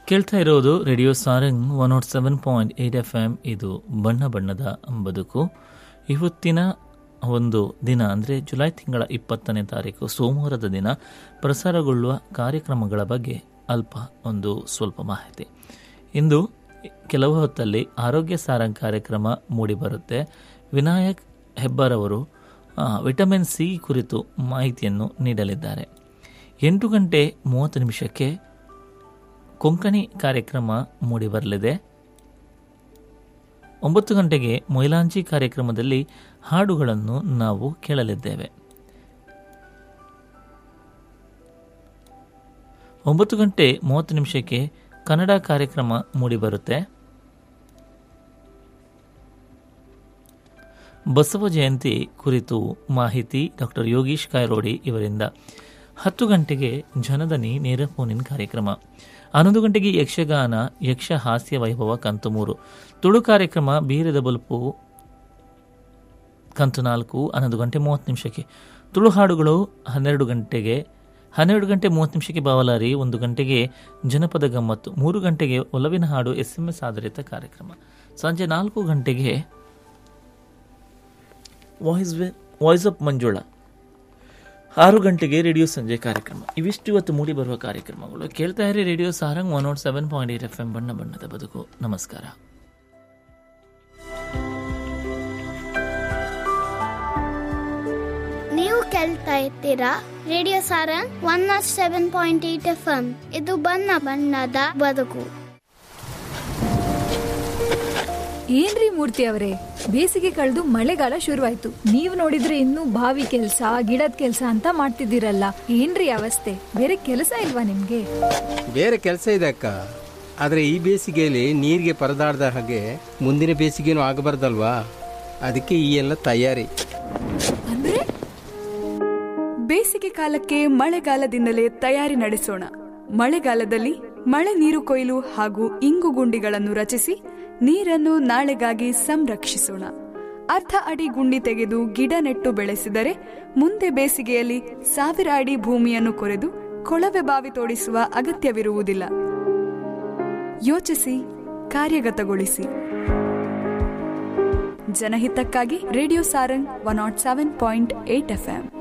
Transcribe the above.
ಕೇಳ್ತಾ ಇರೋದು radio Sarang one nought seven point eight F M ಇದು ಬಣ್ಣ ಬಣ್ಣದ ಬದುಕು ಇವತ್ತಿನ ಒಂದು ದಿನ ಅಂದರೆ ಜುಲೈ ತಿಂಗಳ ಇಪ್ಪತ್ತನೇ ತಾರೀಕು ಸೋಮವಾರದ ದಿನ ಪ್ರಸಾರಗೊಳ್ಳುವ ಕಾರ್ಯಕ್ರಮಗಳ ಬಗ್ಗೆ ಅಲ್ಪ ಒಂದು ಸ್ವಲ್ಪ ಮಾಹಿತಿ ಇಂದು ಕೆಲವು ಹೊತ್ತಲ್ಲಿ ಆರೋಗ್ಯ ಸಾರಂಗ್ ಕಾರ್ಯಕ್ರಮ ಮೂಡಿಬರುತ್ತೆ ವಿನಾಯಕ್ ಹೆಬ್ಬಾರವರು ಆ, ವಿಟಮಿನ್ ಸಿ ಕುರಿತು ಮಾಹಿತಿಯನ್ನು ನೀಡಲಿದ್ದಾರೆ ಎಂಟು ಗಂಟೆ ಮೂವತ್ತು ನಿಮಿಷಕ್ಕೆ ಕೊಂಕಣಿ ಕಾರ್ಯಕ್ರಮ ಮೂಡಿಬರಲಿದೆ ಒಂಬತ್ತು ಗಂಟೆಗೆ ಮೊಯ್ಲಾಂಚಿ ಕಾರ್ಯಕ್ರಮದಲ್ಲಿ ಹಾಡುಗಳನ್ನು ನಾವು ಕೇಳಲಿದ್ದೇವೆ ಒಂಬತ್ತು ಗಂಟೆ ಮೂವತ್ತು ನಿಮಿಷಕ್ಕೆ ಕನ್ನಡ ಕಾರ್ಯಕ್ರಮ ಮೂಡಿಬರುತ್ತೆ ಬಸವ ಜಯಂತಿ ಕುರಿತು ಮಾಹಿತಿ ಡಾಕ್ಟರ್ ಯೋಗೀಶ್ ಕಾಯರೋಡಿ ಇವರಿಂದ ಹತ್ತು ಗಂಟೆಗೆ ಜನದನಿ ನೇರ ಫೋನಿನ್ ಕಾರ್ಯಕ್ರಮ ಹನ್ನೊಂದು ಗಂಟೆಗೆ ಯಕ್ಷಗಾನ ಯಕ್ಷ ಹಾಸ್ಯ ವೈಭವ ಕಂತು ಮೂರು ತುಳು ಕಾರ್ಯಕ್ರಮ ಬೀರದ ಬಲ್ಪು ಕಂತು ನಾಲ್ಕು ಹನ್ನೊಂದು ಗಂಟೆ ಮೂವತ್ತು ನಿಮಿಷಕ್ಕೆ ತುಳು ಹಾಡುಗಳು ಹನ್ನೆರಡು ಗಂಟೆಗೆ ಹನ್ನೆರಡು ಗಂಟೆ ಮೂವತ್ತು ನಿಮಿಷಕ್ಕೆ ಬಾವಲಾರಿ ಒಂದು ಗಂಟೆಗೆ ಜನಪದ ಗಮ್ಮತ್ತು ಮೂರು ಗಂಟೆಗೆ ಒಲವಿನ ಹಾಡು ಎಸ್ ಎಂ ಎಸ್ ಆಧಾರಿತ ಕಾರ್ಯಕ್ರಮ ಸಂಜೆ ನಾಲ್ಕು ಗಂಟೆಗೆ ವಾಯ್ಸ್ ವಾಯ್ಸ್ ಆಫ್ ಮಂಜುಳಾ ಆರು ಗಂಟೆಗೆ ರೇಡಿಯೋ ಸಂಜೆ ಕಾರ್ಯಕ್ರಮ ಇವಿಷ್ಟು ಇವತ್ತು ಮೂಡಿ ಬರುವ ಕಾರ್ಯಕ್ರಮಗಳು ಕೇಳ್ತಾ ಇರಿ radio Sarang one nought seven point eight F M ಬಣ್ಣ ಬಣ್ಣದ ಬದುಕು ನಮಸ್ಕಾರ ನೀವು ಕೇಳ್ತಾ ಇರ್ತೀರಾ radio Sarang one nought seven point eight F M ಇದು ಬಣ್ಣ ಬಣ್ಣದ ಬದುಕು ಏನ್ರಿ ಮೂರ್ತಿ ಅವರೇ ಬೇಸಿಗೆ ಕಳೆದು ಮಳೆಗಾಲ ಶುರುವಾಯ್ತು ನೀವ್ ನೋಡಿದ್ರೆ ಇನ್ನೂ ಬಾವಿ ಕೆಲ್ಸ ಗಿಡದ ಕೆಲ್ಸ ಅಂತ ಮಾಡ್ತಿದ್ದೀರಲ್ಲ ಏನ್ರಿ ಅವಸ್ಥೆ ಬೇರೆ ಕೆಲಸ ಇಲ್ವಾ ನಿಮ್ಗೆ ಬೇರೆ ಕೆಲಸ ಇದೆ ಅಕ್ಕ ಆದರೆ ಈ ಬೇಸಿಗೆಯಲ್ಲಿ ನೀರಿಗೆ ಪರದಾಡ್ದ ಹಾಗೆ ಮುಂದಿನ ಬೇಸಿಗೆನೂ ಆಗಬಾರ್ದಲ್ವಾ ಅದಕ್ಕೆ ಈ ಎಲ್ಲ ತಯಾರಿ ಅಂದ್ರೆ ಬೇಸಿಗೆ ಕಾಲಕ್ಕೆ ಮಳೆಗಾಲದಿಂದಲೇ ತಯಾರಿ ನಡೆಸೋಣ ಮಳೆಗಾಲದಲ್ಲಿ ಮಳೆ ನೀರು ಕೊಯ್ಲು ಹಾಗೂ ಇಂಗು ಗುಂಡಿಗಳನ್ನು ರಚಿಸಿ ನೀರನ್ನು ನಾಳೆಗಾಗಿ ಸಂರಕ್ಷಿಸೋಣ ಅರ್ಧ ಅಡಿ ಗುಂಡಿ ತೆಗೆದು ಗಿಡ ನೆಟ್ಟು ಬೆಳೆಸಿದರೆ ಮುಂದೆ ಬೇಸಿಗೆಯಲ್ಲಿ ಸಾವಿರ ಅಡಿ ಭೂಮಿಯನ್ನು ಕೊರೆದು ಕೊಳವೆ ಬಾವಿ ತೋಡಿಸುವ ಅಗತ್ಯವಿರುವುದಿಲ್ಲ ಯೋಚಿಸಿ ಕಾರ್ಯಗತಗೊಳಿಸಿ ಜನಹಿತಕ್ಕಾಗಿ radio Sarang one nought seven point eight FM